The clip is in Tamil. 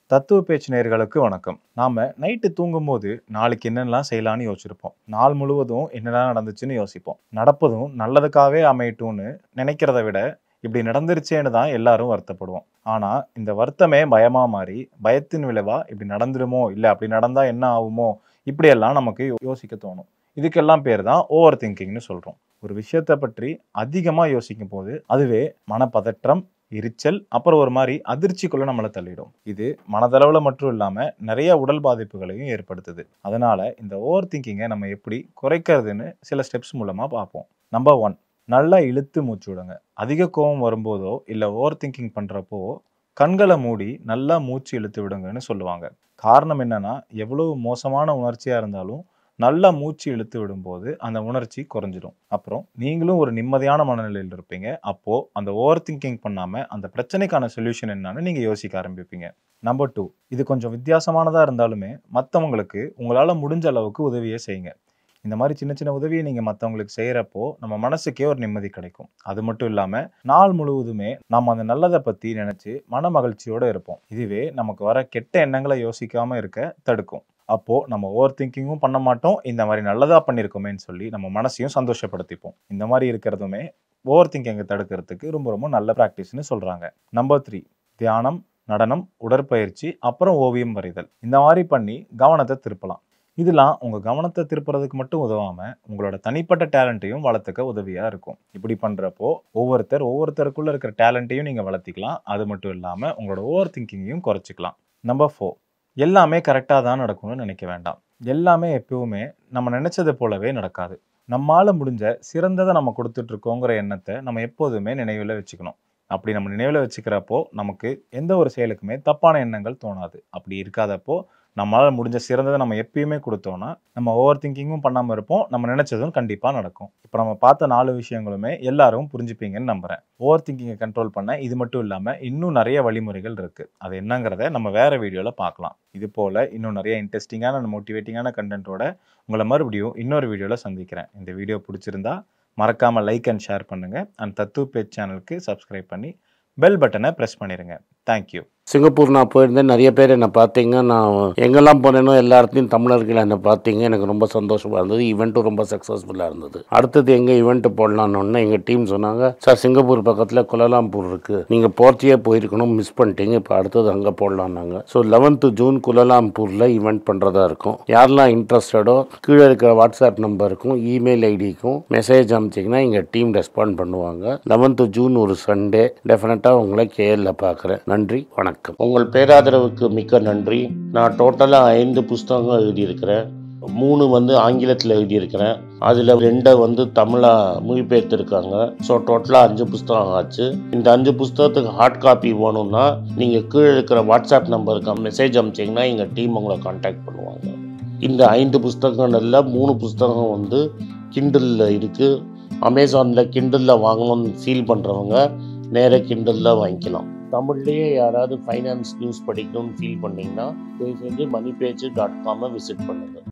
தத்துவ பேச்சு நேயர்களுக்கு வணக்கம் நாம நைட்டு தூங்கும்போது நாளைக்கு என்னென்னலாம் செய்யலாம்னு யோசிச்சிருப்போம் நாள் முழுவதும் என்னெல்லாம் நடந்துச்சுன்னு யோசிப்போம் நடப்பதும் நல்லதுக்காகவே அமையட்டும்னு நினைக்கிறத விட இப்படி நடந்துருச்சேன்னு தான் எல்லாரும் வருத்தப்படுவோம் ஆனா இந்த வருத்தமே பயமா மாறி பயத்தின் விளைவா இப்படி நடந்துருமோ இல்லை அப்படி நடந்தா என்ன ஆகுமோ இப்படியெல்லாம் நமக்கு யோ- யோசிக்க தோணும் இதுக்கெல்லாம் பேர் தான் ஓவர் திங்கிங்னு சொல்றோம் ஒரு விஷயத்தை பற்றி அதிகமா யோசிக்கும் போது அதுவே மனப்பதற்றம் எரிச்சல் அப்புறம் ஒரு மாதிரி அதிர்ச்சிக்குள்ள நம்மளை தள்ளிடும் இது மனதளவுல மட்டும் இல்லாம நிறைய உடல் பாதிப்புகளையும் ஏற்படுத்துது அதனால இந்த ஓவர் திங்கிங்கை நம்ம எப்படி குறைக்கிறதுன்னு சில ஸ்டெப்ஸ் மூலமா பார்ப்போம் நம்பர் ஒன் நல்லா இழுத்து மூச்சு விடுங்க அதிக கோவம் வரும்போதோ இல்லை ஓவர் திங்கிங் பண்றப்போ கண்களை மூடி நல்லா மூச்சு இழுத்து விடுங்கன்னு சொல்லுவாங்க காரணம் என்னன்னா எவ்வளவு மோசமான உணர்ச்சியா இருந்தாலும் நல்லா மூச்சு இழுத்து விடும்போது அந்த உணர்ச்சி குறைஞ்சிடும் அப்புறம் நீங்களும் ஒரு நிம்மதியான மனநிலையில் இருப்பீங்க அப்போ அந்த ஓவர் திங்கிங் பண்ணாம அந்த பிரச்சனைக்கான சொல்யூஷன் என்னன்னு நீங்க யோசிக்க ஆரம்பிப்பீங்க நம்பர் டூ இது கொஞ்சம் வித்தியாசமானதா இருந்தாலுமே மற்றவங்களுக்கு உங்களால முடிஞ்ச அளவுக்கு உதவியே செய்யுங்க இந்த மாதிரி சின்ன சின்ன உதவியை நீங்க மற்றவங்களுக்கு செய்யறப்போ நம்ம மனசுக்கே ஒரு நிம்மதி கிடைக்கும் அது மட்டும் இல்லாம நாள் முழுவதுமே நம்ம அந்த நல்லதை பத்தி நினைச்சு மன மகிழ்ச்சியோட இருப்போம் இதுவே நமக்கு வர கெட்ட எண்ணங்களை யோசிக்காம இருக்க தடுக்கும் அப்போ நம்ம ஓவர் திங்கிங்கும் பண்ண மாட்டோம் இந்த மாதிரி நல்லதா பண்ணியிருக்கோமேன்னு சொல்லி நம்ம மனசையும் சந்தோஷப்படுத்திப்போம் இந்த மாதிரி இருக்கிறதுமே ஓவர் திங்கிங்கை தடுக்கிறதுக்கு ரொம்ப ரொம்ப நல்ல ப்ராக்டிஸ்னு சொல்றாங்க நம்பர் த்ரீ தியானம் நடனம் உடற்பயிற்சி அப்புறம் ஓவியம் வரைதல் இந்த மாதிரி பண்ணி கவனத்தை திருப்பலாம் இதெல்லாம் உங்க கவனத்தை திருப்புறதுக்கு மட்டும் உதவாம உங்களோட தனிப்பட்ட டேலண்ட்டையும் வளர்த்துக்க உதவியா இருக்கும் இப்படி பண்றப்போ ஒவ்வொருத்தர் ஒவ்வொருத்தருக்குள்ள இருக்கிற டேலண்ட்டையும் நீங்க வளர்த்திக்கலாம் அது மட்டும் இல்லாம உங்களோட ஓவர் திங்கிங்கையும் குறைச்சிக்கலாம் நம்பர் ஃபோர் எல்லாமே கரெக்டாக தான் நடக்கும்னு நினைக்க வேண்டாம் எல்லாமே எப்பவுமே நம்ம நினைச்சது போலவே நடக்காது நம்மால முடிஞ்ச சிறந்ததை நம்ம கொடுத்துட்டு இருக்கோங்கிற எண்ணத்தை நம்ம எப்போதுமே நினைவில் வச்சுக்கணும் அப்படி நம்ம நினைவில் வச்சுக்கிறப்போ நமக்கு எந்த ஒரு செயலுக்குமே தப்பான எண்ணங்கள் தோணாது அப்படி இருக்காதப்போ நம்மளால முடிஞ்ச சிறந்ததை நம்ம எப்பயுமே கொடுத்தோம்னா நம்ம ஓவர் திங்கிங்கும் பண்ணாமல் இருப்போம் நம்ம நினைச்சதும் கண்டிப்பாக நடக்கும் இப்போ நம்ம பார்த்த நாலு விஷயங்களுமே எல்லாரும் புரிஞ்சுப்பீங்கன்னு நம்புறேன் ஓவர் திங்கிங்கை கண்ட்ரோல் பண்ண இது மட்டும் இல்லாமல் இன்னும் நிறைய வழிமுறைகள் இருக்கு அது என்னங்கிறத நம்ம வேற வீடியோவில் பார்க்கலாம் இது போல இன்னும் நிறைய இன்ட்ரெஸ்டிங்கான மோட்டிவேட்டிங்கான கண்டென்ட்டோட உங்களை மறுபடியும் இன்னொரு வீடியோவில் சந்திக்கிறேன் இந்த வீடியோ பிடிச்சிருந்தா மறக்காம லைக் அண்ட் ஷேர் பண்ணுங்க அண்ட் தத்து பேஜ் சேனலுக்கு சப்ஸ்கிரைப் பண்ணி பெல் பட்டனை ப்ரெஸ் பண்ணிடுங்க தேங்க்யூ சிங்கப்பூர் நான் போயிருந்தேன் நிறைய பேர் என்னை பார்த்தீங்க நான் எங்கெல்லாம் போனேனோ எல்லா இடத்துலையும் தமிழர்கள் என்னை பார்த்தீங்க எனக்கு ரொம்ப சந்தோஷமாக இருந்தது ஈவெண்ட்டும் ரொம்ப சக்ஸஸ்ஃபுல்லாக இருந்தது அடுத்தது எங்கே ஈவெண்ட் போடலான்னு எங்கள் டீம் சொன்னாங்க சார் சிங்கப்பூர் பக்கத்தில் குலலாம்பூர் இருக்குது நீங்கள் போர்த்தியே போயிருக்கணும் மிஸ் பண்ணிட்டீங்க இப்போ அடுத்தது அங்கே போடலான்னாங்க ஸோ லெவன்த்து ஜூன் குலலாம்பூரில் ஈவெண்ட் பண்ணுறதா இருக்கும் யாரெல்லாம் இன்ட்ரெஸ்டடோ கீழே இருக்கிற வாட்ஸ்அப் நம்பருக்கும் இமெயில் ஐடிக்கும் மெசேஜ் அனுப்பிச்சிங்கன்னா எங்கள் டீம் ரெஸ்பாண்ட் பண்ணுவாங்க லெவன்த்து ஜூன் ஒரு சண்டே டெஃபினட்டாக உங்களை கேஎல்ல பார்க்குறேன் நன்றி வணக்கம் உங்கள் பேராதரவுக்கு மிக்க நன்றி நான் டோட்டலாக ஐந்து புஸ்தகங்கள் எழுதியிருக்கிறேன் மூணு வந்து ஆங்கிலத்தில் எழுதியிருக்கிறேன் அதில் ரெண்டை வந்து தமிழாக மொழிபெயர்த்திருக்காங்க ஸோ டோட்டலாக அஞ்சு புஸ்தகம் ஆச்சு இந்த அஞ்சு புஸ்தகத்துக்கு ஹார்ட் காப்பி வேணும்னா நீங்கள் கீழே இருக்கிற வாட்ஸ்அப் நம்பருக்கு மெசேஜ் அனுப்பிச்சிங்கன்னா எங்கள் டீம் உங்களை காண்டாக்ட் பண்ணுவாங்க இந்த ஐந்து புஸ்தகங்கள்ல மூணு புஸ்தகம் வந்து கிண்டலில் இருக்குது அமேசானில் கிண்டலில் வாங்கணும்னு ஃபீல் பண்ணுறவங்க நேராக கிண்டலில் வாங்கிக்கலாம் தமிழ்லேயே யாராவது ஃபைனான்ஸ் நியூஸ் படிக்கணும்னு ஃபீல் பண்ணீங்கன்னா தயவு செஞ்சு மணி பேஜ் டாட் காமை விசிட் பண்ணுங்கள்